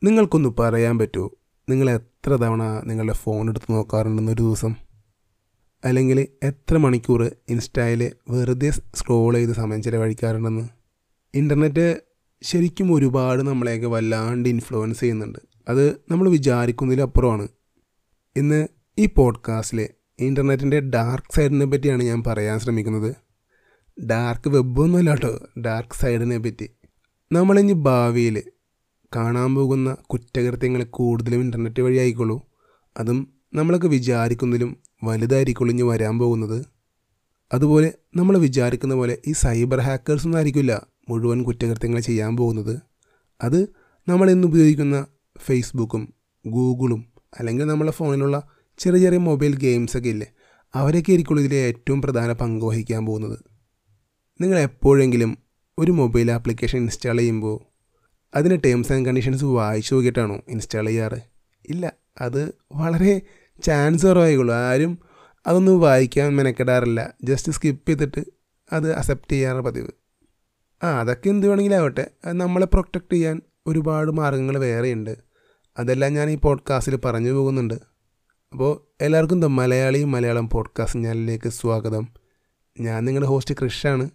നിങ്ങൾക്കൊന്ന് പറയാൻ പറ്റുമോ നിങ്ങൾ എത്ര തവണ നിങ്ങളുടെ ഫോൺ എടുത്ത് നോക്കാറുണ്ടെന്ന് ഒരു ദിവസം അല്ലെങ്കിൽ എത്ര മണിക്കൂർ ഇൻസ്റ്റയിൽ വെറുതെ സ്ക്രോൾ ചെയ്ത് സമയം ചിലവഴിക്കാറുണ്ടെന്ന് ഇൻ്റർനെറ്റ് ശരിക്കും ഒരുപാട് നമ്മളെയൊക്കെ വല്ലാണ്ട് ഇൻഫ്ലുവൻസ് ചെയ്യുന്നുണ്ട് അത് നമ്മൾ വിചാരിക്കുന്നതിലപ്പുറമാണ് ഇന്ന് ഈ പോഡ്കാസ്റ്റിൽ ഇൻ്റർനെറ്റിൻ്റെ ഡാർക്ക് സൈഡിനെ പറ്റിയാണ് ഞാൻ പറയാൻ ശ്രമിക്കുന്നത് ഡാർക്ക് വെബൊന്നുമല്ല കേട്ടോ ഡാർക്ക് സൈഡിനെ പറ്റി നമ്മളിനി ഭാവിയിൽ കാണാൻ പോകുന്ന കുറ്റകൃത്യങ്ങൾ കൂടുതലും ഇൻ്റർനെറ്റ് വഴി ആയിക്കോളൂ അതും നമ്മളൊക്കെ വിചാരിക്കുന്നതിലും വലുതായിരിക്കുള്ളൂ ഇനി വരാൻ പോകുന്നത് അതുപോലെ നമ്മൾ വിചാരിക്കുന്ന പോലെ ഈ സൈബർ ഹാക്കേഴ്സ് ഒന്നും ആയിരിക്കില്ല മുഴുവൻ കുറ്റകൃത്യങ്ങൾ ചെയ്യാൻ പോകുന്നത് അത് നമ്മൾ ഇന്ന് ഉപയോഗിക്കുന്ന ഫേസ്ബുക്കും ഗൂഗിളും അല്ലെങ്കിൽ നമ്മളെ ഫോണിലുള്ള ചെറിയ ചെറിയ മൊബൈൽ ഗെയിംസൊക്കെ ഇല്ലേ അവരൊക്കെ ആയിരിക്കുള്ളൂ ഇതിൽ ഏറ്റവും പ്രധാന പങ്ക് വഹിക്കാൻ പോകുന്നത് നിങ്ങൾ എപ്പോഴെങ്കിലും ഒരു മൊബൈൽ ആപ്ലിക്കേഷൻ ഇൻസ്റ്റാൾ ചെയ്യുമ്പോൾ അതിൻ്റെ ടേംസ് ആൻഡ് കണ്ടീഷൻസ് വായിച്ചു നോക്കിയിട്ടാണോ ഇൻസ്റ്റാൾ ചെയ്യാറ് ഇല്ല അത് വളരെ ചാൻസ് കുറവായിക്കുള്ളൂ ആരും അതൊന്നും വായിക്കാൻ മെനക്കെടാറില്ല ജസ്റ്റ് സ്കിപ്പ് ചെയ്തിട്ട് അത് അക്സെപ്റ്റ് ചെയ്യാറ് പതിവ് ആ അതൊക്കെ എന്ത് വേണമെങ്കിലും ആവട്ടെ അത് നമ്മളെ പ്രൊട്ടക്റ്റ് ചെയ്യാൻ ഒരുപാട് മാർഗ്ഗങ്ങൾ വേറെയുണ്ട് അതെല്ലാം ഞാൻ ഈ പോഡ്കാസ്റ്റിൽ പറഞ്ഞു പോകുന്നുണ്ട് അപ്പോൾ എല്ലാവർക്കും ദ മലയാളി മലയാളം പോഡ്കാസ്റ്റ് ചാനലിലേക്ക് സ്വാഗതം ഞാൻ നിങ്ങളുടെ ഹോസ്റ്റ് കൃഷാണ്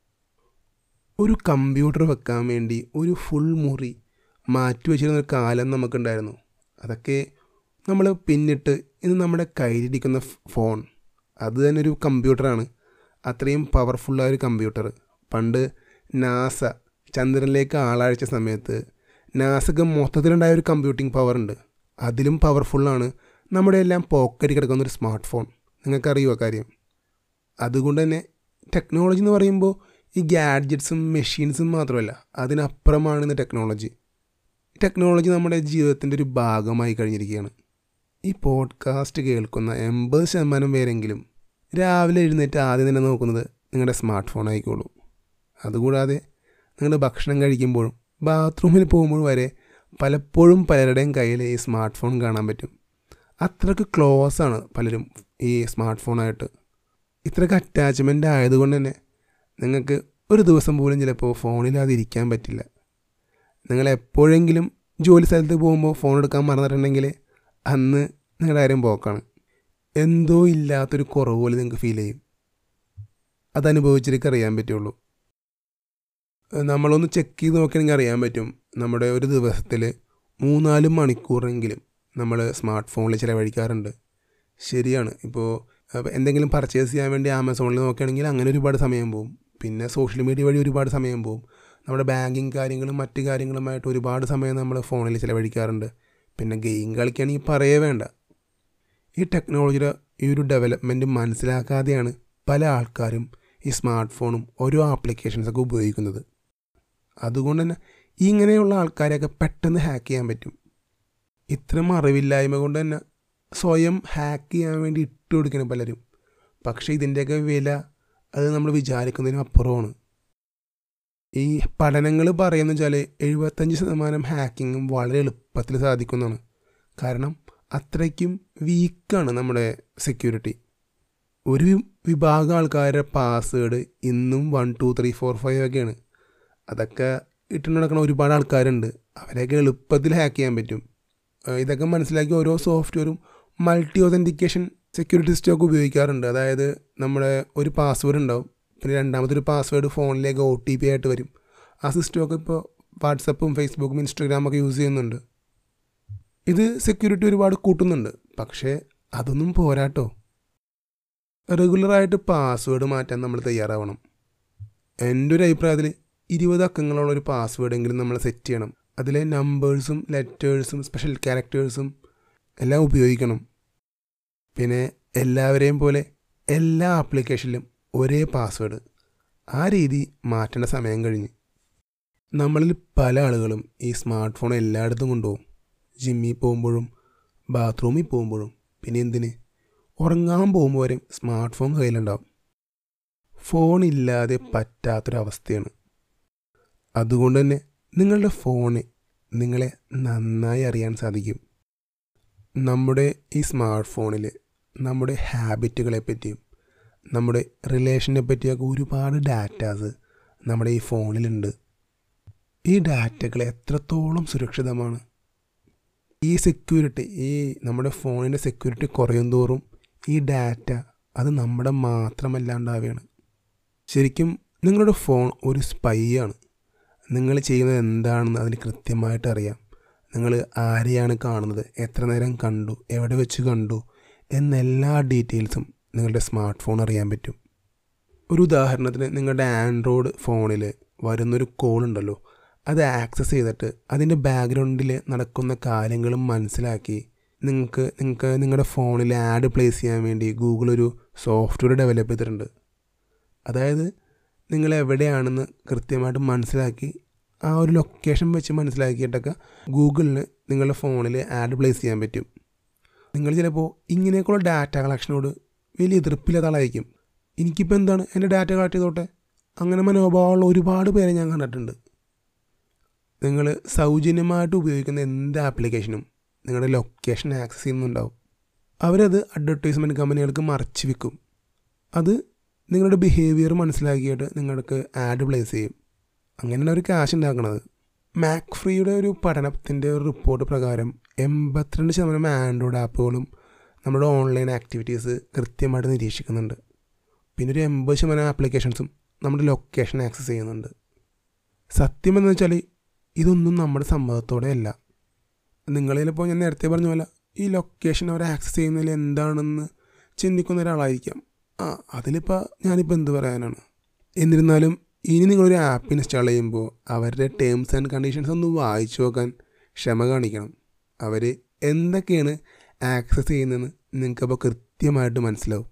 ഒരു കമ്പ്യൂട്ടർ വെക്കാൻ വേണ്ടി ഒരു ഫുൾ മുറി മാറ്റി വെച്ചിരുന്ന ഒരു കാലം നമുക്കുണ്ടായിരുന്നു അതൊക്കെ നമ്മൾ പിന്നിട്ട് ഇന്ന് നമ്മുടെ കയ്യിലിരിക്കുന്ന ഫോൺ അത് തന്നെ ഒരു കമ്പ്യൂട്ടറാണ് അത്രയും പവർഫുള്ളായ ഒരു കമ്പ്യൂട്ടർ പണ്ട് നാസ ചന്ദ്രനിലേക്ക് ആളയച്ച സമയത്ത് നാസക്ക് മൊത്തത്തിലുണ്ടായ ഒരു കമ്പ്യൂട്ടിംഗ് പവർ ഉണ്ട് അതിലും പവർഫുള്ളാണ് നമ്മുടെ എല്ലാം പോക്കറ്റിൽ കിടക്കുന്ന ഒരു സ്മാർട്ട് ഫോൺ നിങ്ങൾക്കറിയുമോ കാര്യം അതുകൊണ്ട് തന്നെ ടെക്നോളജി എന്ന് പറയുമ്പോൾ ഈ ഗാഡ്ജറ്റ്സും മെഷീൻസും മാത്രമല്ല അതിനപ്പുറമാണ് ഇന്ന് ടെക്നോളജി ടെക്നോളജി നമ്മുടെ ജീവിതത്തിൻ്റെ ഒരു ഭാഗമായി കഴിഞ്ഞിരിക്കുകയാണ് ഈ പോഡ്കാസ്റ്റ് കേൾക്കുന്ന എൺപത് ശതമാനം പേരെങ്കിലും രാവിലെ എഴുന്നേറ്റ് ആദ്യം തന്നെ നോക്കുന്നത് നിങ്ങളുടെ സ്മാർട്ട് ഫോൺ ആയിക്കോളൂ അതുകൂടാതെ നിങ്ങൾ ഭക്ഷണം കഴിക്കുമ്പോഴും ബാത്റൂമിൽ പോകുമ്പോഴും വരെ പലപ്പോഴും പലരുടെയും കയ്യിൽ ഈ സ്മാർട്ട് ഫോൺ കാണാൻ പറ്റും അത്രയ്ക്ക് ക്ലോസ് ആണ് പലരും ഈ സ്മാർട്ട് ഫോണായിട്ട് ഇത്രയ്ക്ക് അറ്റാച്ച്മെൻ്റ് ആയതുകൊണ്ട് തന്നെ നിങ്ങൾക്ക് ഒരു ദിവസം പോലും ചിലപ്പോൾ ഫോണില്ലാതെ ഇരിക്കാൻ പറ്റില്ല നിങ്ങൾ എപ്പോഴെങ്കിലും ജോലി സ്ഥലത്ത് പോകുമ്പോൾ ഫോൺ എടുക്കാൻ മറന്നിട്ടുണ്ടെങ്കിൽ അന്ന് നിങ്ങളുടെ കാര്യം പോക്കാണ് എന്തോ ഇല്ലാത്തൊരു കുറവ് പോലെ നിങ്ങൾക്ക് ഫീൽ ചെയ്യും അതനുഭവിച്ചിട്ട് അറിയാൻ പറ്റുള്ളൂ നമ്മളൊന്ന് ചെക്ക് ചെയ്ത് നോക്കുകയാണെങ്കിൽ അറിയാൻ പറ്റും നമ്മുടെ ഒരു ദിവസത്തിൽ മൂന്നാല് മണിക്കൂറെങ്കിലും നമ്മൾ സ്മാർട്ട് ഫോണിൽ ചിലവഴിക്കാറുണ്ട് ശരിയാണ് ഇപ്പോൾ എന്തെങ്കിലും പർച്ചേസ് ചെയ്യാൻ വേണ്ടി ആമസോണിൽ നോക്കുകയാണെങ്കിൽ അങ്ങനെ ഒരുപാട് സമയം പോകും പിന്നെ സോഷ്യൽ മീഡിയ വഴി ഒരുപാട് സമയം പോകും നമ്മുടെ ബാങ്കിങ് കാര്യങ്ങളും മറ്റ് കാര്യങ്ങളുമായിട്ട് ഒരുപാട് സമയം നമ്മൾ ഫോണിൽ ചിലവഴിക്കാറുണ്ട് പിന്നെ ഗെയിം കളിക്കുകയാണെങ്കിൽ പറയേ വേണ്ട ഈ ടെക്നോളജിയുടെ ഈ ഒരു ഡെവലപ്മെൻറ്റ് മനസ്സിലാക്കാതെയാണ് പല ആൾക്കാരും ഈ സ്മാർട്ട് ഫോണും ഓരോ ആപ്ലിക്കേഷൻസൊക്കെ ഉപയോഗിക്കുന്നത് അതുകൊണ്ട് തന്നെ ഇങ്ങനെയുള്ള ആൾക്കാരെയൊക്കെ പെട്ടെന്ന് ഹാക്ക് ചെയ്യാൻ പറ്റും ഇത്തരം അറിവില്ലായ്മ കൊണ്ട് തന്നെ സ്വയം ഹാക്ക് ചെയ്യാൻ വേണ്ടി ഇട്ട് കൊടുക്കണം പലരും പക്ഷേ ഇതിൻ്റെയൊക്കെ വില അത് നമ്മൾ വിചാരിക്കുന്നതിനും അപ്പുറമാണ് ഈ പഠനങ്ങൾ പറയുന്ന വെച്ചാൽ എഴുപത്തഞ്ച് ശതമാനം ഹാക്കിങ്ങും വളരെ എളുപ്പത്തിൽ സാധിക്കുന്നതാണ് കാരണം അത്രയ്ക്കും വീക്കാണ് നമ്മുടെ സെക്യൂരിറ്റി ഒരു വിഭാഗം ആൾക്കാരുടെ പാസ്വേഡ് ഇന്നും one two three four five ഒക്കെയാണ് അതൊക്കെ ഇട്ട് നടക്കുന്ന ഒരുപാട് ആൾക്കാരുണ്ട് അവരെയൊക്കെ എളുപ്പത്തിൽ ഹാക്ക് ചെയ്യാൻ പറ്റും ഇതൊക്കെ മനസ്സിലാക്കി ഓരോ സോഫ്റ്റ്വെയറും മൾട്ടി ഒതൻറ്റിക്കേഷൻ സെക്യൂരിറ്റി സിസ്റ്റം ഒക്കെ ഉപയോഗിക്കാറുണ്ട് അതായത് നമ്മുടെ ഒരു പാസ്വേഡ് ഉണ്ടാവും പിന്നെ രണ്ടാമത്തെ ഒരു പാസ്വേഡ് ഫോണിലേക്ക് ഒ ടി പി ആയിട്ട് വരും ആ സിസ്റ്റമൊക്കെ ഇപ്പോൾ വാട്സപ്പും ഫേസ്ബുക്കും ഇൻസ്റ്റാഗ്രാമൊക്കെ യൂസ് ചെയ്യുന്നുണ്ട് ഇത് സെക്യൂരിറ്റി ഒരുപാട് കൂട്ടുന്നുണ്ട് പക്ഷേ അതൊന്നും പോരാട്ടോ റെഗുലറായിട്ട് പാസ്വേഡ് മാറ്റാൻ നമ്മൾ തയ്യാറാവണം എൻ്റെ ഒരു അഭിപ്രായത്തിൽ ഇരുപത് അക്കങ്ങളുള്ള ഒരു പാസ്വേഡ് എങ്കിലും നമ്മൾ സെറ്റ് ചെയ്യണം അതിലെ നമ്പേഴ്സും ലെറ്റേഴ്സും സ്പെഷ്യൽ ക്യാരക്ടേഴ്സും എല്ലാം ഉപയോഗിക്കണം പിന്നെ എല്ലാവരെയും പോലെ എല്ലാ ആപ്ലിക്കേഷനിലും ഒരേ പാസ്വേഡ് ആ രീതി മാറ്റേണ്ട സമയം കഴിഞ്ഞ് നമ്മളിൽ പല ആളുകളും ഈ സ്മാർട്ട് ഫോൺ എല്ലായിടത്തും കൊണ്ടുപോകും ജിമ്മിൽ പോകുമ്പോഴും ബാത്റൂമിൽ പോകുമ്പോഴും പിന്നെ എന്തിന് ഉറങ്ങാൻ പോകുമ്പോൾ വരെ സ്മാർട്ട് ഫോൺ കയ്യിലുണ്ടാവും ഫോൺ ഇല്ലാതെ പറ്റാത്തൊരവസ്ഥയാണ് അതുകൊണ്ട് തന്നെ നിങ്ങളുടെ ഫോണ് നിങ്ങളെ നന്നായി അറിയാൻ സാധിക്കും നമ്മുടെ ഈ സ്മാർട്ട് ഫോണിൽ നമ്മുടെ ഹാബിറ്റുകളെ പറ്റിയും നമ്മുടെ റിലേഷനെ പറ്റിയൊക്കെ ഒരുപാട് ഡാറ്റാസ് നമ്മുടെ ഈ ഫോണിലുണ്ട് ഈ ഡാറ്റകൾ എത്രത്തോളം സുരക്ഷിതമാണ് ഈ സെക്യൂരിറ്റി ഈ നമ്മുടെ ഫോണിൻ്റെ സെക്യൂരിറ്റി കുറയും തോറും ഈ ഡാറ്റ അത് നമ്മുടെ മാത്രമല്ലാണ്ടാവുകയാണ് ശരിക്കും നിങ്ങളുടെ ഫോൺ ഒരു സ്പൈ ആണ് നിങ്ങൾ ചെയ്യുന്നത് എന്താണെന്ന് അതിന് കൃത്യമായിട്ട് അറിയാം നിങ്ങൾ ആരെയാണ് കാണുന്നത് എത്ര നേരം കണ്ടു എവിടെ വെച്ച് കണ്ടു എന്നെല്ലാ ഡീറ്റെയിൽസും നിങ്ങളുടെ സ്മാർട്ട് ഫോൺ അറിയാൻ പറ്റും ഒരു ഉദാഹരണത്തിന് നിങ്ങളുടെ ആൻഡ്രോയിഡ് ഫോണിൽ വരുന്നൊരു കോൾ ഉണ്ടല്ലോ അത് ആക്സസ് ചെയ്തിട്ട് അതിൻ്റെ ബാക്ക്ഗ്രൗണ്ടിൽ നടക്കുന്ന കാര്യങ്ങളും മനസ്സിലാക്കി നിങ്ങൾക്ക് നിങ്ങൾക്ക് നിങ്ങളുടെ ഫോണിൽ ആഡ് പ്ലേസ് ചെയ്യാൻ വേണ്ടി ഗൂഗിൾ ഒരു സോഫ്റ്റ്വെയർ ഡെവലപ്പ് ചെയ്തിട്ടുണ്ട് അതായത് നിങ്ങൾ എവിടെയാണെന്ന് കൃത്യമായിട്ട് മനസ്സിലാക്കി ആ ഒരു ലൊക്കേഷൻ വെച്ച് മനസ്സിലാക്കിയിട്ടൊക്കെ ഗൂഗിളിന് നിങ്ങളുടെ ഫോണിൽ ആഡ് പ്ലേസ് ചെയ്യാൻ പറ്റും നിങ്ങൾ ചിലപ്പോൾ ഇങ്ങനെയൊക്കെയുള്ള ഡാറ്റ കളക്ഷനോട് വലിയ എതിർപ്പില്ലാത്ത ആളായിരിക്കും എനിക്കിപ്പോൾ എന്താണ് എൻ്റെ ഡാറ്റ കളക്ട് ചെയ്തോട്ടെ അങ്ങനെ മനോഭാവമുള്ള ഒരുപാട് പേരെ ഞാൻ കണ്ടിട്ടുണ്ട് നിങ്ങൾ സൗജന്യമായിട്ട് ഉപയോഗിക്കുന്ന എന്ത് ആപ്ലിക്കേഷനും നിങ്ങളുടെ ലൊക്കേഷൻ ആക്സസ് ചെയ്യുന്നുണ്ടാവും അവരത് അഡ്വർടൈസ്മെൻറ്റ് കമ്പനികൾക്ക് മറച്ചു വിൽക്കും അത് നിങ്ങളുടെ ബിഹേവിയർ മനസ്സിലാക്കിയിട്ട് നിങ്ങൾക്ക് ആഡ് പ്ലേസ് ചെയ്യും അങ്ങനെയാണ് അവർ ക്യാഷ് ഉണ്ടാക്കുന്നത് മാക് ഫ്രീയുടെ ഒരു പഠനത്തിൻ്റെ ഒരു റിപ്പോർട്ട് പ്രകാരം എൺപത്തിരണ്ട് ശതമാനം ആൻഡ്രോയിഡ് ആപ്പുകളും നമ്മുടെ ഓൺലൈൻ ആക്ടിവിറ്റീസ് കൃത്യമായിട്ട് നിരീക്ഷിക്കുന്നുണ്ട് പിന്നെ ഒരു എൺപത് ശതമാനം ആപ്ലിക്കേഷൻസും നമ്മുടെ ലൊക്കേഷൻ ആക്സസ് ചെയ്യുന്നുണ്ട് സത്യം എന്ന് വെച്ചാൽ ഇതൊന്നും നമ്മുടെ സമ്മതത്തോടെ അല്ല നിങ്ങളിലിപ്പോൾ ഞാൻ നേരത്തെ പറഞ്ഞ പോലെ ഈ ലൊക്കേഷൻ അവർ ആക്സസ് ചെയ്യുന്നതിൽ എന്താണെന്ന് ചിന്തിക്കുന്ന ഒരാളായിരിക്കാം ആ അതിലിപ്പോൾ ഞാനിപ്പോൾ എന്ത് പറയാനാണ് എന്നിരുന്നാലും ഇനി നിങ്ങളൊരു ആപ്പ് ഇൻസ്റ്റാൾ ചെയ്യുമ്പോൾ അവരുടെ ടേംസ് ആൻഡ് കണ്ടീഷൻസ് ഒന്ന് വായിച്ചു നോക്കാൻ ക്ഷമ കാണിക്കണം അവർ എന്തൊക്കെയാണ് ആക്സസ് ചെയ്യുന്നതെന്ന് നിങ്ങൾക്കപ്പോൾ കൃത്യമായിട്ട് മനസ്സിലാവും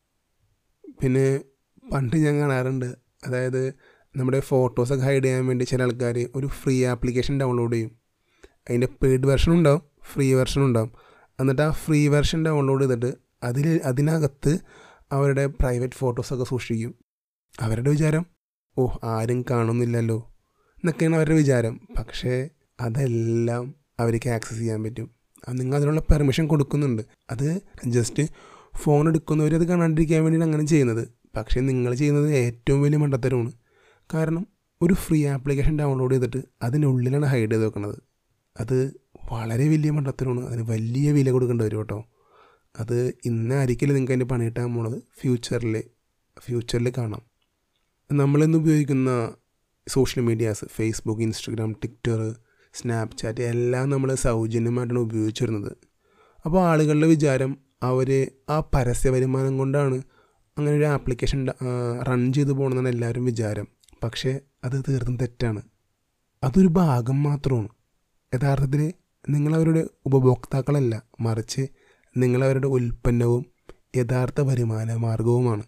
പിന്നെ പണ്ട് ഞാൻ കാണാറുണ്ട് അതായത് നമ്മുടെ ഫോട്ടോസൊക്കെ ഹൈഡ് ചെയ്യാൻ വേണ്ടി ചില ആൾക്കാർ ഒരു ഫ്രീ ആപ്ലിക്കേഷൻ ഡൗൺലോഡ് ചെയ്യും അതിൻ്റെ പെയ്ഡ് വെർഷൻ ഉണ്ടാവും ഫ്രീ വെർഷൻ ഉണ്ടാവും എന്നിട്ട് ആ ഫ്രീ വെർഷൻ ഡൗൺലോഡ് ചെയ്തിട്ട് അതിൽ അതിനകത്ത് അവരുടെ പ്രൈവറ്റ് ഫോട്ടോസൊക്കെ സൂക്ഷിക്കും അവരുടെ വിചാരം ഓ ആരും കാണുന്നില്ലല്ലോ എന്നൊക്കെയാണ് അവരുടെ വിചാരം പക്ഷേ അതെല്ലാം അവർക്ക് ആക്സസ് ചെയ്യാൻ പറ്റും അത് നിങ്ങൾ അതിനുള്ള പെർമിഷൻ കൊടുക്കുന്നുണ്ട് അത് ജസ്റ്റ് ഫോൺ എടുക്കുന്നവർ അത് കാണാണ്ടിരിക്കാൻ വേണ്ടിയാണ് അങ്ങനെ ചെയ്യുന്നത് പക്ഷേ നിങ്ങൾ ചെയ്യുന്നത് ഏറ്റവും വലിയ മണ്ടത്തരമാണ് കാരണം ഒരു ഫ്രീ ആപ്ലിക്കേഷൻ ഡൗൺലോഡ് ചെയ്തിട്ട് അതിനുള്ളിലാണ് ഹൈഡ് ചെയ്ത് വെക്കുന്നത് അത് വളരെ വലിയ മണ്ടത്തരമാണ് അതിന് വലിയ വില കൊടുക്കേണ്ടി വരും കേട്ടോ അത് ഇന്നായിരിക്കില്ല നിങ്ങൾക്ക് അതിൻ്റെ പണി കിട്ടാൻ പോണത് ഫ്യൂച്ചറിൽ ഫ്യൂച്ചറിൽ കാണാം നമ്മളിന്ന് ഉപയോഗിക്കുന്ന social medias Facebook Instagram Twitter Snapchat എല്ലാം നമ്മൾ സൗജന്യമായിട്ടാണ് ഉപയോഗിച്ചു വരുന്നത് അപ്പോൾ ആളുകളുടെ വിചാരം അവർ ആ പരസ്യ വരുമാനം കൊണ്ടാണ് അങ്ങനെ ഒരു ആപ്ലിക്കേഷൻ റൺ ചെയ്തു പോകണമെന്നാണ് എല്ലാവരും വിചാരം പക്ഷേ അത് തീർത്തും തെറ്റാണ് അതൊരു ഭാഗം മാത്രമാണ് യഥാർത്ഥത്തിൽ നിങ്ങളവരുടെ ഉപഭോക്താക്കളല്ല മറിച്ച് നിങ്ങളവരുടെ ഉൽപ്പന്നവും യഥാർത്ഥ വരുമാന മാർഗവുമാണ്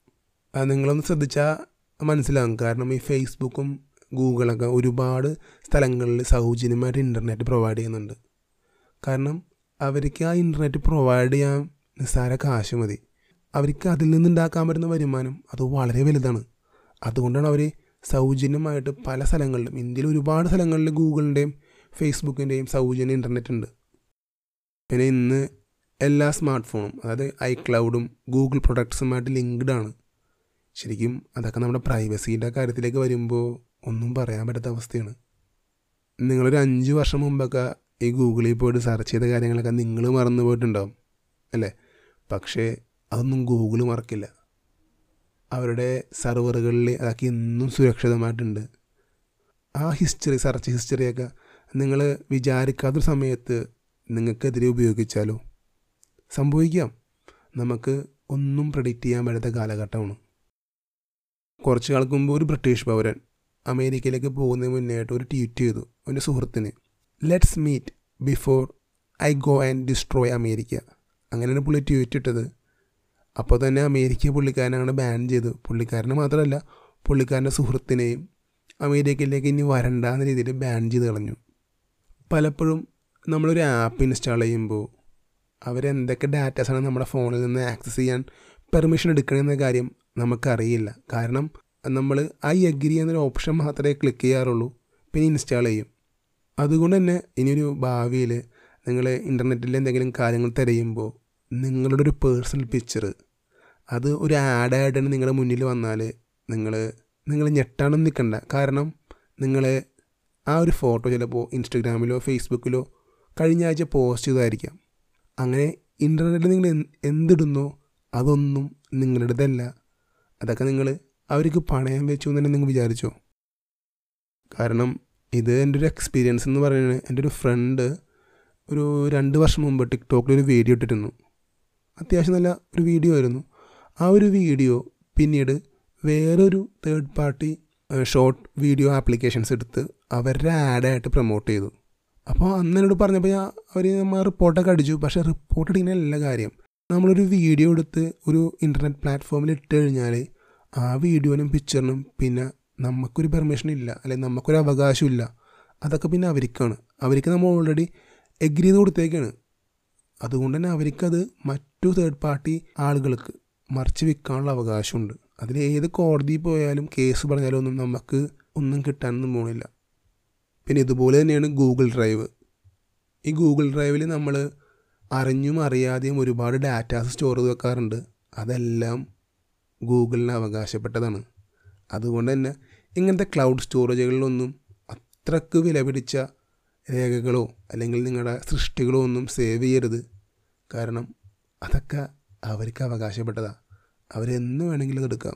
അത് നിങ്ങളൊന്ന് ശ്രദ്ധിച്ചാൽ മനസ്സിലാകും കാരണം ഈ ഫേസ്ബുക്കും ഗൂഗിളൊക്കെ ഒരുപാട് സ്ഥലങ്ങളിൽ സൗജന്യമായിട്ട് ഇൻ്റർനെറ്റ് പ്രൊവൈഡ് ചെയ്യുന്നുണ്ട് കാരണം അവർക്ക് ആ ഇൻ്റർനെറ്റ് പ്രൊവൈഡ് ചെയ്യാൻ നിസ്സാര കാശ് മതി അവർക്ക് അതിൽ നിന്നുണ്ടാക്കാൻ പറ്റുന്ന വരുമാനം അത് വളരെ വലുതാണ് അതുകൊണ്ടാണ് അവർ സൗജന്യമായിട്ട് പല സ്ഥലങ്ങളിലും ഇന്ത്യയിൽ ഒരുപാട് സ്ഥലങ്ങളിൽ ഗൂഗിളിൻ്റെയും ഫേസ്ബുക്കിൻ്റെയും സൗജന്യ ഇൻ്റർനെറ്റ് ഉണ്ട് പിന്നെ ഇന്ന് എല്ലാ സ്മാർട്ട് ഫോണും അതായത് ഐക്ലൗഡും ഗൂഗിൾ പ്രൊഡക്ട്സുമായിട്ട് ലിങ്ക്ഡ് ആണ് ശരിക്കും അതൊക്കെ നമ്മുടെ പ്രൈവസീൻ്റെ കാര്യത്തിലേക്ക് വരുമ്പോൾ ഒന്നും പറയാൻ പറ്റാത്ത അവസ്ഥയാണ് നിങ്ങളൊരു അഞ്ച് വർഷം മുമ്പൊക്കെ ഈ ഗൂഗിളിൽ പോയിട്ട് സെർച്ച് ചെയ്ത കാര്യങ്ങളൊക്കെ നിങ്ങൾ മറന്നു പോയിട്ടുണ്ടാവും അല്ലേ പക്ഷേ അതൊന്നും ഗൂഗിൾ മറക്കില്ല അവരുടെ സെർവറുകളിൽ അതൊക്കെ ഇന്നും സുരക്ഷിതമായിട്ടുണ്ട് ആ ഹിസ്റ്ററി സെർച്ച് ഹിസ്റ്ററിയൊക്കെ നിങ്ങൾ വിചാരിക്കാത്തൊരു സമയത്ത് നിങ്ങൾക്കെതിരെ ഉപയോഗിച്ചാലോ സംഭവിക്കാം നമുക്ക് ഒന്നും പ്രഡിക്റ്റ് ചെയ്യാൻ പറ്റാത്ത കാലഘട്ടമാണ് കുറച്ച് കാലത്ത് മുമ്പ് ഒരു ബ്രിട്ടീഷ് പൗരൻ അമേരിക്കയിലേക്ക് പോകുന്നതിന് മുന്നേയായിട്ട് ഒരു ട്വീറ്റ് ചെയ്തു എൻ്റെ സുഹൃത്തിന് let's meet before I go and destroy America അങ്ങനെയാണ് പുള്ളി ട്വീറ്റ് ഇട്ടത് അപ്പോൾ തന്നെ അമേരിക്ക പുള്ളിക്കാരനെ അങ്ങനെ ബാൻ ചെയ്തു പുള്ളിക്കാരനെ മാത്രമല്ല പുള്ളിക്കാരൻ്റെ സുഹൃത്തിനെയും അമേരിക്കയിലേക്ക് ഇനി വരണ്ട എന്ന രീതിയിൽ ബാൻ ചെയ്ത് കളഞ്ഞു പലപ്പോഴും നമ്മളൊരു ആപ്പ് ഇൻസ്റ്റാൾ ചെയ്യുമ്പോൾ അവരെന്തൊക്കെ ഡാറ്റാസാണ് നമ്മുടെ ഫോണിൽ നിന്ന് ആക്സസ് ചെയ്യാൻ പെർമിഷൻ എടുക്കണമെന്ന കാര്യം നമുക്കറിയില്ല കാരണം നമ്മൾ ഐ അഗ്രി എന്നൊരു ഓപ്ഷൻ മാത്രമേ ക്ലിക്ക് ചെയ്യാറുള്ളൂ പിന്നെ ഇൻസ്റ്റാൾ ചെയ്യും അതുകൊണ്ട് തന്നെ ഇനിയൊരു ഭാവിയിൽ നിങ്ങൾ ഇൻ്റർനെറ്റിൽ എന്തെങ്കിലും കാര്യങ്ങൾ തിരയുമ്പോൾ നിങ്ങളുടെ ഒരു പേഴ്സണൽ പിക്ചർ അത് ഒരു ആഡായിട്ട് തന്നെ നിങ്ങളുടെ മുന്നിൽ വന്നാൽ നിങ്ങൾ നിങ്ങൾ ഞെട്ടാനും നിൽക്കണ്ട കാരണം നിങ്ങൾ ആ ഒരു ഫോട്ടോ ചിലപ്പോൾ ഇൻസ്റ്റഗ്രാമിലോ ഫേസ്ബുക്കിലോ കഴിഞ്ഞ ആഴ്ച പോസ്റ്റ് ചെയ്തതായിരിക്കാം അങ്ങനെ ഇൻ്റർനെറ്റിൽ നിങ്ങൾ എന്ത് എന്തിടുന്നോ അതൊന്നും നിങ്ങളുടേതല്ല അതൊക്കെ നിങ്ങൾ അവർക്ക് പണയം വെച്ചു എന്ന് തന്നെ നിങ്ങൾ വിചാരിച്ചോ കാരണം ഇത് എൻ്റെ ഒരു എക്സ്പീരിയൻസ് എന്ന് പറയുന്നത് എൻ്റെ ഒരു ഫ്രണ്ട് ഒരു രണ്ട് വർഷം മുമ്പ് ടിക്ടോക്കിൽ ഒരു വീഡിയോ ഇട്ടിരുന്നു അത്യാവശ്യം നല്ല ഒരു വീഡിയോ ആയിരുന്നു ആ ഒരു വീഡിയോ പിന്നീട് വേറൊരു third party short video applications എടുത്ത് അവരുടെ ആഡായിട്ട് പ്രൊമോട്ട് ചെയ്തു അപ്പോൾ അന്ന് എന്നോട് പറഞ്ഞപ്പോൾ ഞാൻ അവർ നമ്മൾ റിപ്പോർട്ടൊക്കെ അടിച്ചു പക്ഷേ റിപ്പോർട്ട് അടിക്കുന്നതല്ല കാര്യം നമ്മളൊരു വീഡിയോ എടുത്ത് ഒരു ഇൻ്റർനെറ്റ് പ്ലാറ്റ്ഫോമിൽ ഇട്ട് കഴിഞ്ഞാൽ ആ വീഡിയോനും പിക്ചറിനും പിന്നെ നമുക്കൊരു പെർമിഷൻ ഇല്ല അല്ലെങ്കിൽ നമുക്കൊരു അവകാശമില്ല അതൊക്കെ പിന്നെ അവർക്കാണ് അവർക്ക് നമ്മൾ ഓൾറെഡി എഗ്രി ചെയ്ത് കൊടുത്തേക്കാണ് അതുകൊണ്ട് തന്നെ അവർക്കത് മറ്റു തേർഡ് പാർട്ടി ആളുകൾക്ക് മറിച്ച് വിൽക്കാനുള്ള അവകാശമുണ്ട് അതിൽ ഏത് കോടതിയിൽ പോയാലും കേസ് പറഞ്ഞാലും ഒന്നും നമുക്ക് ഒന്നും കിട്ടാനൊന്നും പോണില്ല പിന്നെ ഇതുപോലെ തന്നെയാണ് ഗൂഗിൾ ഡ്രൈവ് ഈ ഗൂഗിൾ ഡ്രൈവിൽ നമ്മൾ അറിഞ്ഞും അറിയാതെയും ഒരുപാട് ഡാറ്റാസ് സ്റ്റോർ ചെയ്ത് വെക്കാറുണ്ട് അതെല്ലാം ഗൂഗിളിന് അവകാശപ്പെട്ടതാണ് അതുകൊണ്ട് തന്നെ ഇങ്ങനത്തെ ക്ലൗഡ് സ്റ്റോറേജുകളിലൊന്നും അത്രക്ക് വില പിടിച്ച രേഖകളോ അല്ലെങ്കിൽ നിങ്ങളുടെ സൃഷ്ടികളോ ഒന്നും സേവ് ചെയ്യരുത് കാരണം അതൊക്കെ അവർക്ക് അവകാശപ്പെട്ടതാണ് അവരെന്ന് വേണമെങ്കിലും അതെടുക്കാം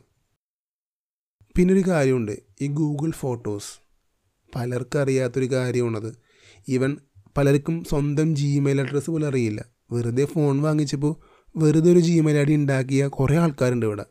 പിന്നെ ഒരു കാര്യമുണ്ട് ഈ ഗൂഗിൾ ഫോട്ടോസ് പലർക്കും അറിയാത്തൊരു കാര്യമാണത് ഈവൻ പലർക്കും സ്വന്തം ജിമെയിൽ അഡ്രസ്സ് പോലും അറിയില്ല വെറുതെ ഫോൺ വാങ്ങിച്ചപ്പോൾ വെറുതെ ഒരു ജിമെയിൽ ഐ ഡി ഉണ്ടാക്കിയ കുറേ ആൾക്കാരുണ്ട് ഇവിടെ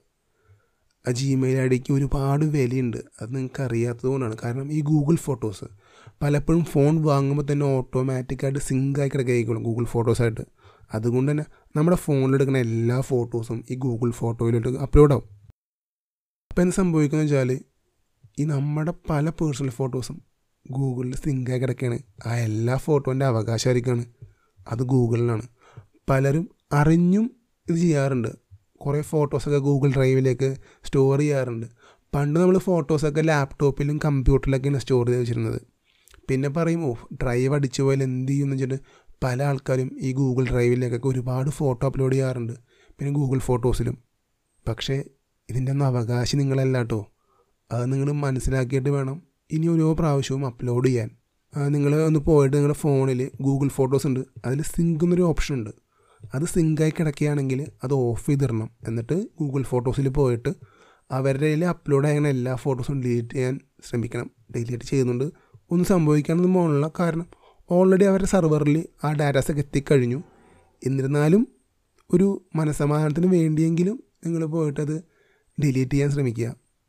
ആ ജിമെയിൽ ഐ ഡിക്ക് ഒരുപാട് വിലയുണ്ട് അത് നിങ്ങൾക്ക് അറിയാത്തത് കൊണ്ടാണ് കാരണം ഈ ഗൂഗിൾ ഫോട്ടോസ് പലപ്പോഴും ഫോൺ വാങ്ങുമ്പോൾ തന്നെ ഓട്ടോമാറ്റിക്കായിട്ട് സിങ്ക് ആയി കിടക്കുകയായിരിക്കും ഗൂഗിൾ ഫോട്ടോസായിട്ട് അതുകൊണ്ട് തന്നെ നമ്മുടെ ഫോണിലെടുക്കുന്ന എല്ലാ ഫോട്ടോസും ഈ ഗൂഗിൾ ഫോട്ടോയിലോട്ട് അപ്ലോഡ് ആവും അപ്പോൾ എന്ത് സംഭവിക്കുന്നത് വെച്ചാൽ ഈ നമ്മുടെ പല പേഴ്സണൽ ഫോട്ടോസും ഗൂഗിളിൽ സിങ്കായി കിടക്കുകയാണ് ആ എല്ലാ ഫോട്ടോൻ്റെ അവകാശമായിരിക്കുകയാണ് അത് ഗൂഗിളിലാണ് പലരും അറിഞ്ഞും ഇത് ചെയ്യാറുണ്ട് കുറേ ഫോട്ടോസൊക്കെ ഗൂഗിൾ ഡ്രൈവിലേക്ക് സ്റ്റോർ ചെയ്യാറുണ്ട് പണ്ട് നമ്മൾ ഫോട്ടോസൊക്കെ ലാപ്ടോപ്പിലും കമ്പ്യൂട്ടറിലൊക്കെയാണ് സ്റ്റോർ ചെയ്ത് വെച്ചിരുന്നത് പിന്നെ പറയും ഓ ഡ്രൈവ് അടിച്ചു പോയാൽ എന്ത് ചെയ്യുമെന്ന് വെച്ചിട്ട് പല ആൾക്കാരും ഈ ഗൂഗിൾ ഡ്രൈവിലേക്കൊക്കെ ഒരുപാട് ഫോട്ടോ അപ്ലോഡ് ചെയ്യാറുണ്ട് പിന്നെ ഗൂഗിൾ ഫോട്ടോസിലും പക്ഷേ ഇതിൻ്റെ ഒന്നും അവകാശം നിങ്ങളല്ല കേട്ടോ അത് നിങ്ങൾ മനസ്സിലാക്കിയിട്ട് വേണം ഇനി ഓരോ പ്രാവശ്യവും അപ്ലോഡ് ചെയ്യാൻ നിങ്ങൾ ഒന്ന് പോയിട്ട് നിങ്ങളുടെ ഫോണിൽ ഗൂഗിൾ ഫോട്ടോസ് ഉണ്ട് അതിൽ സിങ്ക് എന്നൊരു ഓപ്ഷൻ ഉണ്ട് അത് സിങ്കായി കിടക്കുകയാണെങ്കിൽ അത് ഓഫ് ചെയ്തിടണം എന്നിട്ട് ഗൂഗിൾ ഫോട്ടോസിൽ പോയിട്ട് അവരുടെ കയ്യിൽ അപ്ലോഡ് ആകുന്ന എല്ലാ ഫോട്ടോസും ഡിലീറ്റ് ചെയ്യാൻ ശ്രമിക്കണം ഡിലീറ്റ് ചെയ്യുന്നുണ്ട് ഒന്നും സംഭവിക്കാനൊന്നും പോകണില്ല കാരണം ഓൾറെഡി അവരുടെ സെർവറിൽ ആ ഡാറ്റാസൊക്കെ എത്തിക്കഴിഞ്ഞു എന്നിരുന്നാലും ഒരു മനസമാധാനത്തിന് വേണ്ടിയെങ്കിലും നിങ്ങൾ പോയിട്ടത് ഡിലീറ്റ് ചെയ്യാൻ ശ്രമിക്കുക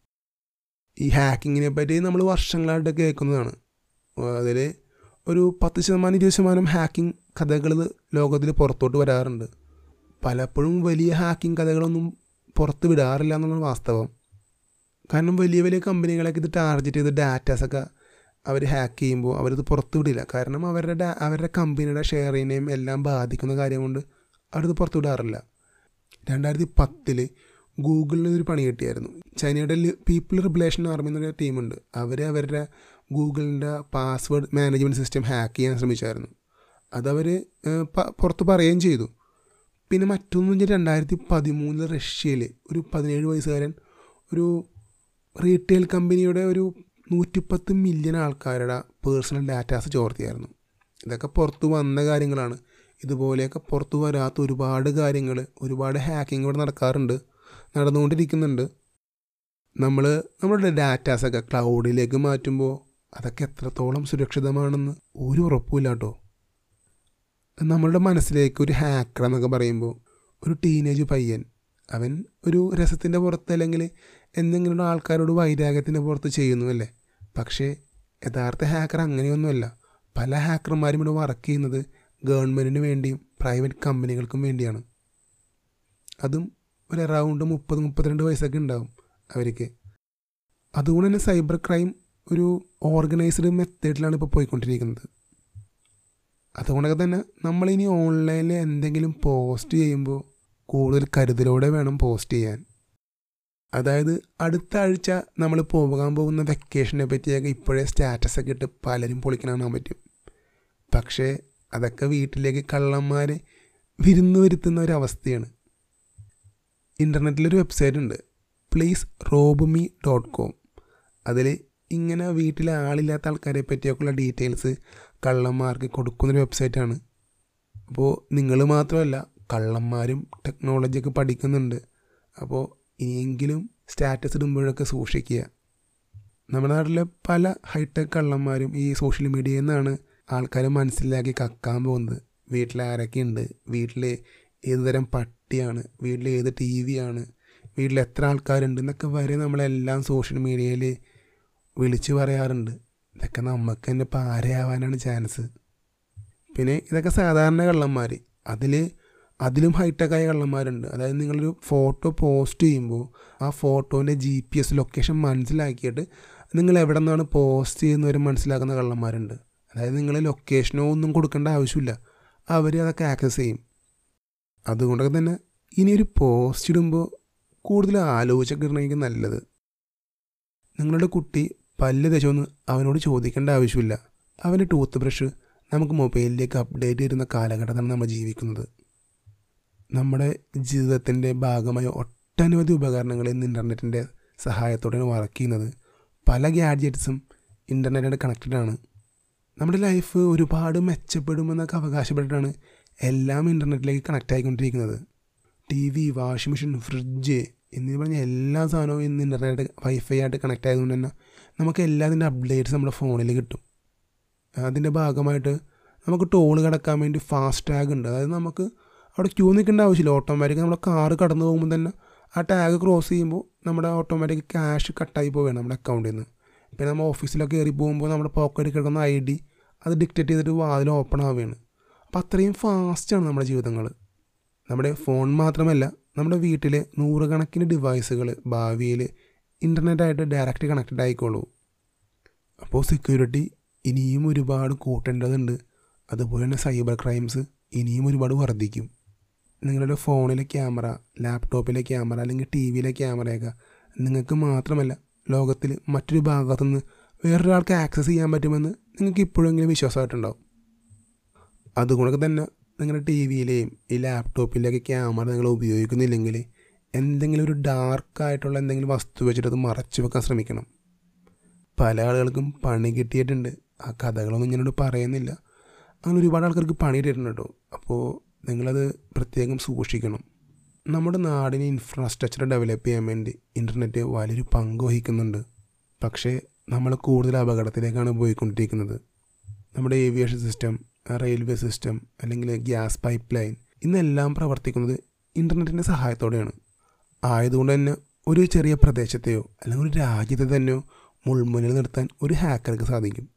ഈ ഹാക്കിങ്ങിനെ പറ്റി നമ്മൾ വർഷങ്ങളായിട്ട് കേൾക്കുന്നതാണ് അതിൽ ഒരു പത്ത് ശതമാനം ഇരുപത് ശതമാനം ഹാക്കിംഗ് കഥകൾ ലോകത്തിൽ പുറത്തോട്ട് വരാറുണ്ട് പലപ്പോഴും വലിയ ഹാക്കിംഗ് കഥകളൊന്നും പുറത്ത് വിടാറില്ല എന്നുള്ള വാസ്തവം കാരണം വലിയ വലിയ കമ്പനികളൊക്കെ ഇത് ടാർഗറ്റ് ചെയ്ത് ഡാറ്റാസൊക്കെ അവർ ഹാക്ക് ചെയ്യുമ്പോൾ അവരിത് പുറത്ത് വിടില്ല കാരണം അവരുടെ അവരുടെ കമ്പനിയുടെ ഷെയറിനെയും എല്ലാം ബാധിക്കുന്ന കാര്യം കൊണ്ട് അവരിത് പുറത്ത് വിടാറില്ല രണ്ടായിരത്തി പത്തിൽ ഗൂഗിളിന് ഒരു പണി കിട്ടിയായിരുന്നു ചൈനയുടെ പീപ്പിൾ റിബലേഷൻ ആർമി എന്നൊരു ടീമുണ്ട് അവർ അവരുടെ ഗൂഗിളിൻ്റെ പാസ്വേഡ് മാനേജ്മെൻറ്റ് സിസ്റ്റം ഹാക്ക് ചെയ്യാൻ ശ്രമിച്ചായിരുന്നു അതവർ പുറത്ത് പറയുകയും ചെയ്തു പിന്നെ മറ്റൊന്ന് വെച്ചാൽ രണ്ടായിരത്തി പതിമൂന്നിൽ റഷ്യയിൽ ഒരു പതിനേഴ് വയസ്സുകാരൻ ഒരു റീറ്റെയിൽ കമ്പനിയുടെ ഒരു നൂറ്റിപ്പത്ത് മില്യൺ ആൾക്കാരുടെ പേഴ്സണൽ ഡാറ്റാസ് ചോർത്തിയായിരുന്നു ഇതൊക്കെ പുറത്തു വന്ന കാര്യങ്ങളാണ് ഇതുപോലെയൊക്കെ പുറത്തു വരാത്ത ഒരുപാട് കാര്യങ്ങൾ ഒരുപാട് ഹാക്കിംഗ് ഇവിടെ നടക്കാറുണ്ട് നടന്നുകൊണ്ടിരിക്കുന്നുണ്ട് നമ്മൾ നമ്മുടെ ഡാറ്റാസൊക്കെ ക്ലൗഡിലേക്ക് മാറ്റുമ്പോൾ അതൊക്കെ എത്രത്തോളം സുരക്ഷിതമാണെന്ന് ഒരു ഉറപ്പുമില്ല കേട്ടോ നമ്മളുടെ മനസ്സിലേക്ക് ഒരു ഹാക്കർ എന്നൊക്കെ പറയുമ്പോൾ ഒരു ടീനേജ് പയ്യൻ അവൻ ഒരു രസത്തിൻ്റെ പുറത്ത് അല്ലെങ്കിൽ എന്തെങ്കിലും ആൾക്കാരോട് വൈരാഗ്യത്തിൻ്റെ പുറത്ത് ചെയ്യുന്നു അല്ലേ പക്ഷേ യഥാർത്ഥ ഹാക്കർ അങ്ങനെയൊന്നുമല്ല പല ഹാക്കർമാരും ഇവിടെ വർക്ക് ചെയ്യുന്നത് ഗവൺമെൻറ്റിന് വേണ്ടിയും പ്രൈവറ്റ് കമ്പനികൾക്കും വേണ്ടിയാണ് അതും ഒരു അറൗണ്ട് മുപ്പത് മുപ്പത്തിരണ്ട് വയസ്സൊക്കെ ഉണ്ടാവും അവർക്ക് അതുകൊണ്ട് തന്നെ സൈബർ ക്രൈം ഒരു ഓർഗനൈസ്ഡ് മെത്തേഡിലാണ് ഇപ്പോൾ പോയിക്കൊണ്ടിരിക്കുന്നത് അതുകൊണ്ടൊക്കെ തന്നെ നമ്മളിനി ഓൺലൈനിൽ എന്തെങ്കിലും പോസ്റ്റ് ചെയ്യുമ്പോൾ കൂടുതൽ കരുതലോടെ വേണം പോസ്റ്റ് ചെയ്യാൻ അതായത് അടുത്ത ആഴ്ച നമ്മൾ പോകാൻ പോകുന്ന വെക്കേഷനെ പറ്റിയൊക്കെ ഇപ്പോഴേ സ്റ്റാറ്റസൊക്കെ ഇട്ട് പലരും പൊളിക്കാൻ കാണാൻ പറ്റും പക്ഷേ അതൊക്കെ വീട്ടിലേക്ക് കള്ളന്മാരെ വിരുന്നു വരുത്തുന്ന ഒരവസ്ഥയാണ് ഇൻ്റർനെറ്റിലൊരു വെബ്സൈറ്റ് ഉണ്ട് please rob me dot com അതിൽ ഇങ്ങനെ വീട്ടിൽ ആളില്ലാത്ത ആൾക്കാരെ പറ്റിയൊക്കെയുള്ള ഡീറ്റെയിൽസ് കള്ളന്മാർക്ക് കൊടുക്കുന്നൊരു വെബ്സൈറ്റാണ് അപ്പോൾ നിങ്ങൾ മാത്രമല്ല കള്ളന്മാരും ടെക്നോളജിയൊക്കെ പഠിക്കുന്നുണ്ട് അപ്പോൾ ഇനിയെങ്കിലും സ്റ്റാറ്റസ് ഇടുമ്പോഴൊക്കെ സൂക്ഷിക്കുക നമ്മുടെ നാട്ടിലെ പല ഹൈടെക് കള്ളന്മാരും ഈ സോഷ്യൽ മീഡിയയിൽ നിന്നാണ് ആൾക്കാരെ മനസ്സിലാക്കി കക്കാൻ പോകുന്നത് വീട്ടിൽ ആരൊക്കെയുണ്ട് വീട്ടിൽ ഏത് തരം പട്ടിയാണ് വീട്ടിൽ ഏത് ടി വി ആണ് വീട്ടിൽ എത്ര ആൾക്കാരുണ്ട് എന്നൊക്കെ വരെ നമ്മളെല്ലാം സോഷ്യൽ മീഡിയയിൽ വിളിച്ചു പറയാറുണ്ട് ഇതൊക്കെ നമുക്ക് തന്നെ പാരയാവാനാണ് ചാൻസ് പിന്നെ ഇതൊക്കെ സാധാരണ കള്ളന്മാർ അതിൽ അതിലും ഹൈടെക്കായ കള്ളന്മാരുണ്ട് അതായത് നിങ്ങളൊരു ഫോട്ടോ പോസ്റ്റ് ചെയ്യുമ്പോൾ ആ ഫോട്ടോൻ്റെ ജി പി എസ് ലൊക്കേഷൻ മനസ്സിലാക്കിയിട്ട് നിങ്ങൾ എവിടെ നിന്നാണ് പോസ്റ്റ് ചെയ്യുന്നവരെ മനസ്സിലാക്കുന്ന കള്ളന്മാരുണ്ട് അതായത് നിങ്ങൾ ലൊക്കേഷനോ ഒന്നും കൊടുക്കേണ്ട ആവശ്യമില്ല അവർ അതൊക്കെ ആക്സസ് ചെയ്യും അതുകൊണ്ടൊക്കെ തന്നെ ഇനി ഒരു പോസ്റ്റ് ഇടുമ്പോൾ കൂടുതൽ ആലോചിച്ചൊക്കെ ഇടണമെങ്കിൽ നല്ലത് നിങ്ങളുടെ കുട്ടി പല്ല് തേച്ചോന്ന് അവനോട് ചോദിക്കേണ്ട ആവശ്യമില്ല അവൻ്റെ ടൂത്ത് ബ്രഷ് നമുക്ക് മൊബൈലിലേക്ക് അപ്ഡേറ്റ് ചെയ്യുന്ന കാലഘട്ടത്താണ് നമ്മൾ ജീവിക്കുന്നത് നമ്മുടെ ജീവിതത്തിൻ്റെ ഭാഗമായ ഒട്ടനവധി ഉപകരണങ്ങൾ ഇന്ന് ഇൻ്റർനെറ്റിൻ്റെ സഹായത്തോടെയാണ് വർക്ക് ചെയ്യുന്നത് പല ഗാഡ്ജറ്റ്സും ഇൻ്റർനെറ്റായിട്ട് കണക്റ്റഡ് ആണ് നമ്മുടെ ലൈഫ് ഒരുപാട് മെച്ചപ്പെടുമെന്നൊക്കെ അവകാശപ്പെട്ടിട്ടാണ് എല്ലാം ഇൻ്റർനെറ്റിലേക്ക് കണക്റ്റ് ആയിക്കൊണ്ടിരിക്കുന്നത് TV washing machine fridge എന്നീ പറഞ്ഞ എല്ലാ സാധനവും ഇന്ന് ഇൻ്റർനെറ്റ് വൈഫൈ ആയിട്ട് കണക്റ്റ് ആയതുകൊണ്ട് തന്നെ നമുക്ക് എല്ലാത്തിൻ്റെ അപ്ഡേറ്റ്സ് നമ്മുടെ ഫോണിൽ കിട്ടും അതിൻ്റെ ഭാഗമായിട്ട് നമുക്ക് ടോൾ കിടക്കാൻ വേണ്ടി ഫാസ്റ്റ് ടാഗ് ഉണ്ട് അതായത് നമുക്ക് അവിടെ ക്യൂ നിൽക്കേണ്ട ആവശ്യമില്ല ഓട്ടോമാറ്റിക് നമ്മുടെ കാറ് കടന്നു പോകുമ്പോൾ തന്നെ ആ ടാഗ് ക്രോസ് ചെയ്യുമ്പോൾ നമ്മുടെ ഓട്ടോമാറ്റിക് ക്യാഷ് കട്ടായി പോവുകയാണ് നമ്മുടെ അക്കൗണ്ടിൽ നിന്ന് പിന്നെ നമ്മൾ ഓഫീസിലൊക്കെ കയറി പോകുമ്പോൾ നമ്മുടെ പോക്കറ്റിൽ കിടക്കുന്ന ഐ ഡി അത് ഡിക്റ്റേറ്റ് ചെയ്തിട്ട് വാതിൽ ഓപ്പൺ ആവുകയാണ് അപ്പോൾ അത്രയും ഫാസ്റ്റാണ് നമ്മുടെ ജീവിതങ്ങൾ നമ്മുടെ ഫോൺ മാത്രമല്ല നമ്മുടെ വീട്ടിലെ നൂറുകണക്കിന് ഡിവൈസുകൾ ഭാവിയിൽ ഇൻ്റർനെറ്റായിട്ട് ഡയറക്റ്റ് കണക്റ്റഡ് ആയിക്കോളൂ അപ്പോൾ സെക്യൂരിറ്റി ഇനിയും ഒരുപാട് കൂട്ടേണ്ടതുണ്ട് അതുപോലെ തന്നെ സൈബർ ക്രൈംസ് ഇനിയും ഒരുപാട് വർദ്ധിക്കും നിങ്ങളുടെ ഫോണിലെ ക്യാമറ ലാപ്ടോപ്പിലെ ക്യാമറ അല്ലെങ്കിൽ ടി വിയിലെ ക്യാമറയൊക്കെ നിങ്ങൾക്ക് മാത്രമല്ല ലോകത്തിൽ മറ്റൊരു ഭാഗത്തുനിന്ന് വേറൊരാൾക്ക് ആക്സസ് ചെയ്യാൻ പറ്റുമെന്ന് നിങ്ങൾക്ക് ഇപ്പോഴെങ്കിലും വിശ്വാസമായിട്ടുണ്ടാവും അതുകൊണ്ടൊക്കെ തന്നെ നിങ്ങളുടെ ടി വിയിലെയും ഈ ലാപ്ടോപ്പിലെയൊക്കെ ക്യാമറ നിങ്ങൾ ഉപയോഗിക്കുന്നില്ലെങ്കിൽ എന്തെങ്കിലും ഒരു ഡാർക്കായിട്ടുള്ള എന്തെങ്കിലും വസ്തു വെച്ചിട്ട് അത് മറച്ചു വെക്കാൻ ശ്രമിക്കണം പല ആളുകൾക്കും പണി കിട്ടിയിട്ടുണ്ട് ആ കഥകളൊന്നും ഞാനോട് പറയുന്നില്ല അങ്ങനെ ഒരുപാട് ആൾക്കാർക്ക് പണി കിട്ടിയിട്ടുണ്ട് കേട്ടോ അപ്പോൾ നിങ്ങളത് പ്രത്യേകം സൂക്ഷിക്കണം നമ്മുടെ നാടിന് ഇൻഫ്രാസ്ട്രക്ചർ ഡെവലപ്പ് ചെയ്യാൻ വേണ്ടി ഇൻ്റർനെറ്റ് വലിയൊരു പങ്ക് വഹിക്കുന്നുണ്ട് പക്ഷേ നമ്മൾ കൂടുതൽ അപകടത്തിലേക്കാണ് പോയിക്കൊണ്ടിരിക്കുന്നത് നമ്മുടെ ഏവിയേഷൻ സിസ്റ്റം റെയിൽവേ സിസ്റ്റം അല്ലെങ്കിൽ ഗ്യാസ് പൈപ്പ് ലൈൻ ഇന്നെല്ലാം പ്രവർത്തിക്കുന്നത് ഇൻ്റർനെറ്റിൻ്റെ സഹായത്തോടെയാണ് ആയതുകൊണ്ട് തന്നെ ഒരു ചെറിയ പ്രദേശത്തെയോ അല്ലെങ്കിൽ ഒരു രാജ്യത്തെ തന്നെയോ മുൾമുന്നിൽ നിർത്താൻ ഒരു ഹാക്കർക്ക് സാധിക്കും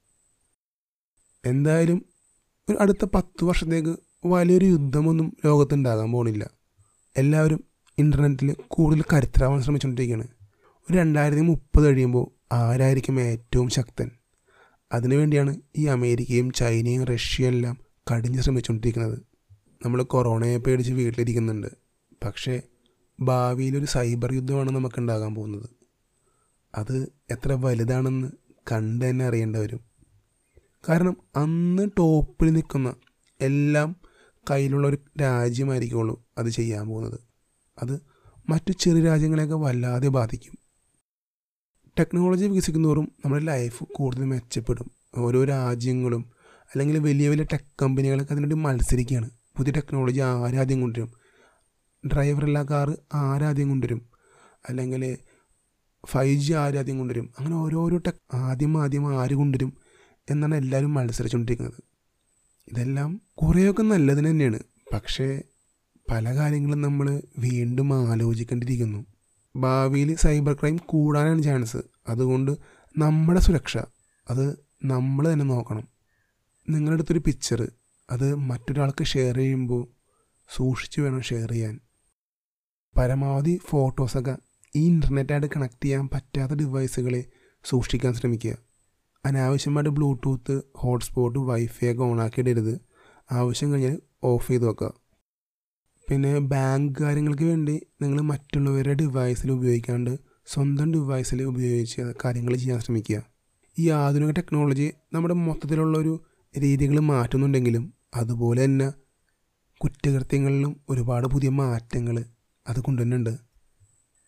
എന്തായാലും ഒരു അടുത്ത പത്ത് വർഷത്തേക്ക് വലിയൊരു യുദ്ധമൊന്നും ലോകത്തുണ്ടാകാൻ പോണില്ല എല്ലാവരും ഇൻ്റർനെറ്റിൽ കൂടുതൽ കരുത്തരാവാൻ ശ്രമിച്ചുകൊണ്ടിരിക്കുകയാണ് ഒരു രണ്ടായിരത്തി മുപ്പത് കഴിയുമ്പോൾ ആരായിരിക്കും ഏറ്റവും ശക്തൻ അതിനുവേണ്ടിയാണ് ഈ അമേരിക്കയും ചൈനയും റഷ്യയും എല്ലാം കടിഞ്ഞ് ശ്രമിച്ചുകൊണ്ടിരിക്കുന്നത് നമ്മൾ കൊറോണയെ പേടിച്ച് വീട്ടിലിരിക്കുന്നുണ്ട് പക്ഷേ ഭാവിയിലൊരു സൈബർ യുദ്ധമാണ് നമുക്കുണ്ടാകാൻ പോകുന്നത് അത് എത്ര വലുതാണെന്ന് കണ്ട് തന്നെ അറിയേണ്ട വരും കാരണം അന്ന് ടോപ്പിൽ നിൽക്കുന്ന എല്ലാം കയ്യിലുള്ള ഒരു രാജ്യമായിരിക്കുള്ളൂ അത് ചെയ്യാൻ പോകുന്നത് അത് മറ്റു ചെറിയ രാജ്യങ്ങളെയൊക്കെ വല്ലാതെ ബാധിക്കും ടെക്നോളജി വികസിക്കുന്നതോറും നമ്മുടെ ലൈഫ് കൂടുതൽ മെച്ചപ്പെടും ഓരോ രാജ്യങ്ങളും അല്ലെങ്കിൽ വലിയ വലിയ ടെക് കമ്പനികളൊക്കെ അതിനുവേണ്ടി മത്സരിക്കുകയാണ് പുതിയ ടെക്നോളജി ആരാദ്യം കൊണ്ടുവരും ഡ്രൈവറുള്ള കാറ് ആരാദ്യം കൊണ്ടുവരും അല്ലെങ്കിൽ ഫൈവ് ജി ആരാദ്യം കൊണ്ടുവരും അങ്ങനെ ഓരോരോ ടെക് ആദ്യം ആദ്യം ആര് കൊണ്ടുവരും എന്നാണ് എല്ലാവരും മത്സരിച്ചുകൊണ്ടിരിക്കുന്നത് ഇതെല്ലാം കുറേയൊക്കെ നല്ലതിന് തന്നെയാണ് പക്ഷേ പല കാര്യങ്ങളും നമ്മൾ വീണ്ടും ആലോചിക്കേണ്ടിയിരിക്കുന്നു ഭാവിയിൽ സൈബർ ക്രൈം കൂടാനാണ് ചാൻസ് അതുകൊണ്ട് നമ്മുടെ സുരക്ഷ അത് നമ്മൾ തന്നെ നോക്കണം നിങ്ങളുടെ അടുത്തൊരു പിക്ചർ അത് മറ്റൊരാൾക്ക് ഷെയർ ചെയ്യുമ്പോൾ സൂക്ഷിച്ച് വേണം ഷെയർ ചെയ്യാൻ പരമാവധി ഫോട്ടോസൊക്കെ ഈ ഇൻ്റർനെറ്റായിട്ട് കണക്ട് ചെയ്യാൻ പറ്റാത്ത ഡിവൈസുകളെ സൂക്ഷിക്കാൻ ശ്രമിക്കുക അനാവശ്യമായിട്ട് ബ്ലൂടൂത്ത് ഹോട്ട്സ്പോട്ട് വൈഫൈ ഒക്കെ ഓണാക്കിയിടരുത് ആവശ്യം കഴിഞ്ഞാൽ ഓഫ് ചെയ്ത് വെക്കുക പിന്നെ ബാങ്ക് കാര്യങ്ങൾക്ക് വേണ്ടി നിങ്ങൾ മറ്റുള്ളവരുടെ ഡിവൈസിൽ ഉപയോഗിക്കാണ്ട് സ്വന്തം ഡിവൈസിൽ ഉപയോഗിച്ച് കാര്യങ്ങൾ ചെയ്യാൻ ശ്രമിക്കുക ഈ ആധുനിക ടെക്നോളജി നമ്മുടെ മൊത്തത്തിലുള്ളൊരു രീതികൾ മാറ്റുന്നുണ്ടെങ്കിലും അതുപോലെ തന്നെ കുറ്റകൃത്യങ്ങളിലും ഒരുപാട് പുതിയ മാറ്റങ്ങൾ അത് കൊണ്ടുവരുന്നുണ്ട്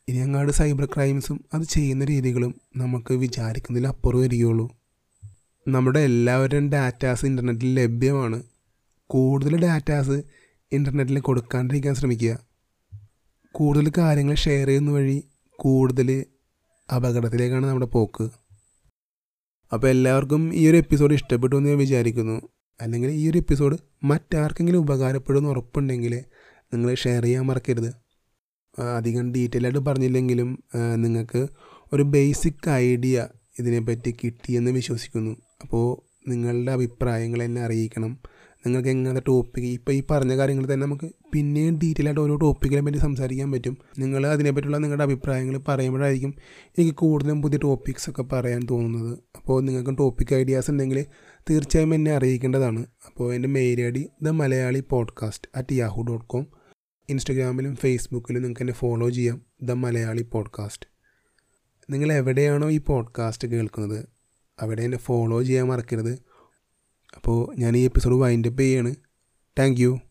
ഇനി അങ്ങാട് സൈബർ ക്രൈംസും അത് ചെയ്യുന്ന രീതികളും നമുക്ക് വിചാരിക്കുന്നതിൽ അപ്പുറം വരികയുള്ളൂ നമ്മുടെ എല്ലാവരുടെയും ഡാറ്റാസ് ഇൻ്റർനെറ്റിൽ ലഭ്യമാണ് കൂടുതൽ ഡാറ്റാസ് ഇൻ്റർനെറ്റിൽ കൊടുക്കാണ്ടിരിക്കാൻ ശ്രമിക്കുക കൂടുതൽ കാര്യങ്ങൾ ഷെയർ ചെയ്യുന്ന വഴി കൂടുതൽ അപകടത്തിലേക്കാണ് നമ്മുടെ പോക്ക് അപ്പോൾ എല്ലാവർക്കും ഈ ഒരു എപ്പിസോഡ് ഇഷ്ടപ്പെട്ടു എന്ന് ഞാൻ വിചാരിക്കുന്നു അല്ലെങ്കിൽ ഈ ഒരു എപ്പിസോഡ് മറ്റാർക്കെങ്കിലും ഉപകാരപ്പെടുമെന്ന് ഉറപ്പുണ്ടെങ്കിൽ നിങ്ങൾ ഷെയർ ചെയ്യാൻ മറക്കരുത് ആ, അധികം ഡീറ്റെയിൽ ആയിട്ട് പറഞ്ഞില്ലെങ്കിലും ആ, നിങ്ങൾക്ക് ഒരു ബേസിക് ഐഡിയ ഇതിനെപ്പറ്റി കിട്ടിയെന്ന് വിശ്വസിക്കുന്നു അപ്പോൾ നിങ്ങളുടെ അഭിപ്രായങ്ങൾ എന്നെ അറിയിക്കണം നിങ്ങൾക്ക് എങ്ങനത്തെ ടോപ്പിക് ഇപ്പോൾ ഈ പറഞ്ഞ കാര്യങ്ങൾ തന്നെ നമുക്ക് പിന്നെയും ഡീറ്റെയിൽ ആയിട്ട് ഓരോ ടോപ്പിക്കിനെ പറ്റി സംസാരിക്കാൻ പറ്റും നിങ്ങൾ അതിനെപ്പറ്റിയുള്ള നിങ്ങളുടെ അഭിപ്രായങ്ങൾ പറയുമ്പോഴായിരിക്കും എനിക്ക് കൂടുതലും പുതിയ ടോപ്പിക്സ് ഒക്കെ പറയാൻ തോന്നുന്നത് അപ്പോൾ നിങ്ങൾക്ക് ടോപ്പിക് ഐഡിയാസ് ഉണ്ടെങ്കിൽ തീർച്ചയായും എന്നെ അറിയിക്കേണ്ടതാണ് അപ്പോൾ എൻ്റെ mail ID the Malayali podcast at Yahoo dot com ഇൻസ്റ്റഗ്രാമിലും ഫേസ്ബുക്കിലും നിങ്ങൾക്ക് എന്നെ ഫോളോ ചെയ്യാം ദ മലയാളി പോഡ്കാസ്റ്റ് നിങ്ങൾ എവിടെയാണോ ഈ പോഡ്കാസ്റ്റ് കേൾക്കുന്നത് അവിടെ എന്നെ ഫോളോ ചെയ്യാൻ മറക്കരുത് അപ്പോൾ ഞാൻ ഈ എപ്പിസോഡ് വൈൻഡപ്പ് ചെയ്യാണ് താങ്ക് യു